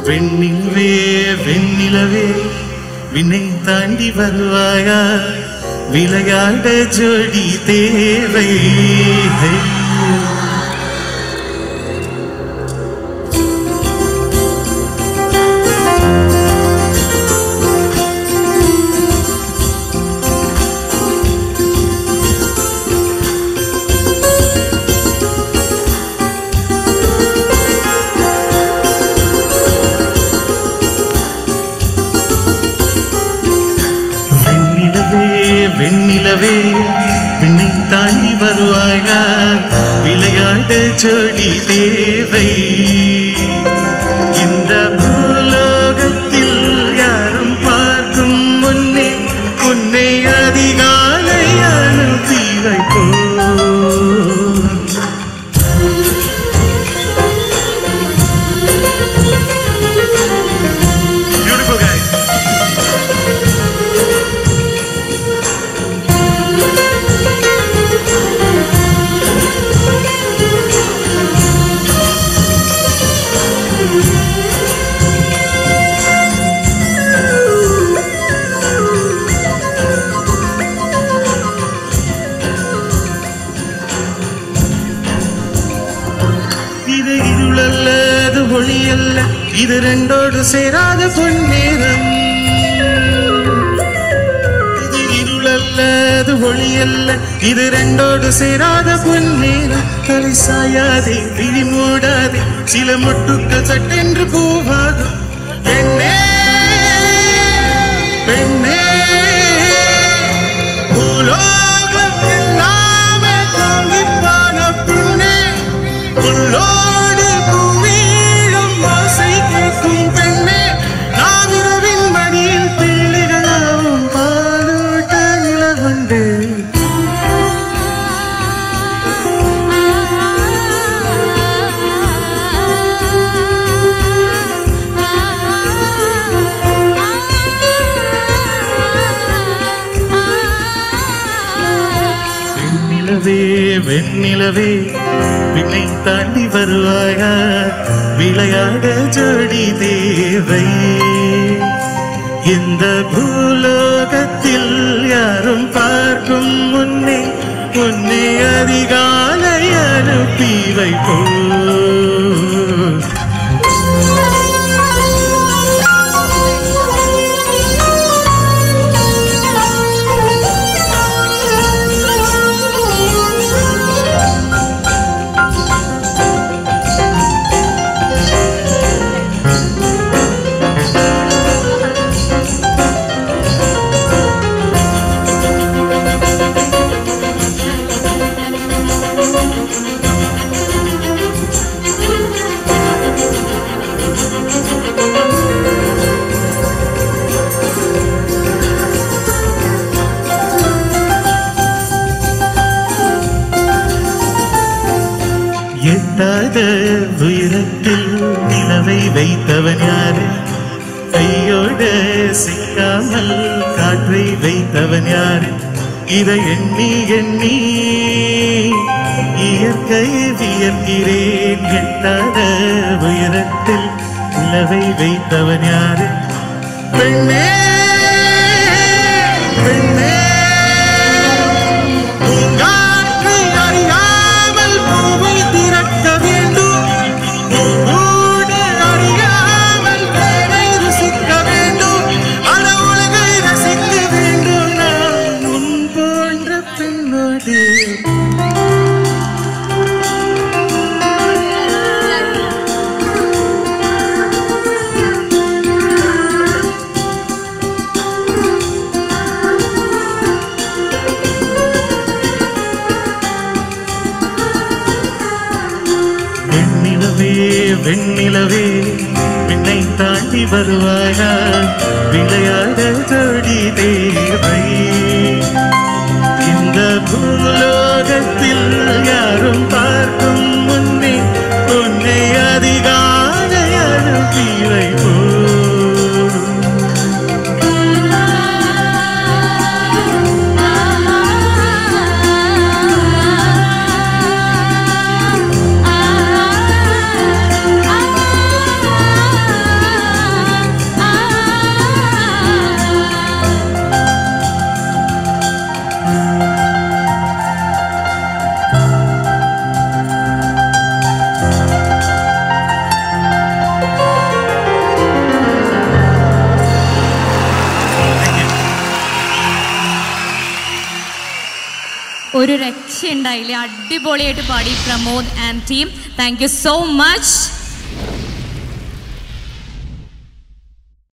வெண்ணிலவே வெண்ணிலவே விண்ணை தாண்டி வருவாயா விளையாட ஜோடி தேவை வெண்ணிலவே வெண்ணிலவே விண்ணை தாண்டி வருவாயா விளையாட ஜோடி தேவை இந்த பூலோகத்தில் யாரும் பார்க்கும் முன்னே உன்னை அதிகாலை அனுப்பி வைப்போம் Beautiful guys. இது இருளல்ல அது ஒளி அல்ல இது ரெண்டோடு சேராத பொன்னேரம் இது இருளல்ல அது ஒளி அல்ல இது ரெண்டோடு சேராத பொன்னேரம் தலை சாயாதே விழி மூடாதே சில மொட்டுக்கள் சட்டென்று போவாகும் பெண்ணே பெண்ணே பூலோகம் எல்லாமே தாங்கிப் போன பின்னே புல்லோடு பூவீழும் ஆசை கேட்கும் பெண்ணே நாவிரவின் மடியில் பிள்ளைகளாவும் பாலூட்ட நிலவண்டு வெண்ணிலவே வெண்ணிலவே விண்ணை தாண்டி வருவாயா விளையாட ஜோடி தேவை இந்த பூலோகத்தில் யாரும் பார்க்கும் முன்னே உன்னை அதிகாலை அனுப்பி வைப்போம் எட்டாத உயரத்தில் நிலவை வைத்தவன் யாரு கையோடு சிக்காமல் காற்றை வைத்தவன் யாரு இதை எண்ணி எண்ணி இயற்கை வியர்கிறேன் எட்டாத உயரத்தில் நிலவை வைத்தவன் யாரு பெண்ணே பெண்ணே பூங்காற்றை அறியாமல் பூவை திறக்க வேண்டும் பூவோடு அறியாமல் வேலை ருசிக்க வேண்டும் அட உலகை ரசிக்க வேண்டும் நான் உன் போன்ற பெண்ணோடு வெண்ணிலவே வெண்ணிலவே விண்ணை தாண்டி வருவாயா விளையாட ஜோடி தேவை இந்த பூலோகத்தில் யாரும் பார்க்கும் முன்னே உன்னை அதிகாலை அனுப்பி வைப்போம் ஆ ഒരു രക്ഷയുണ്ടായില്ലേ അടിപൊളിയായിട്ട് പാടി Pramod and team thank you so much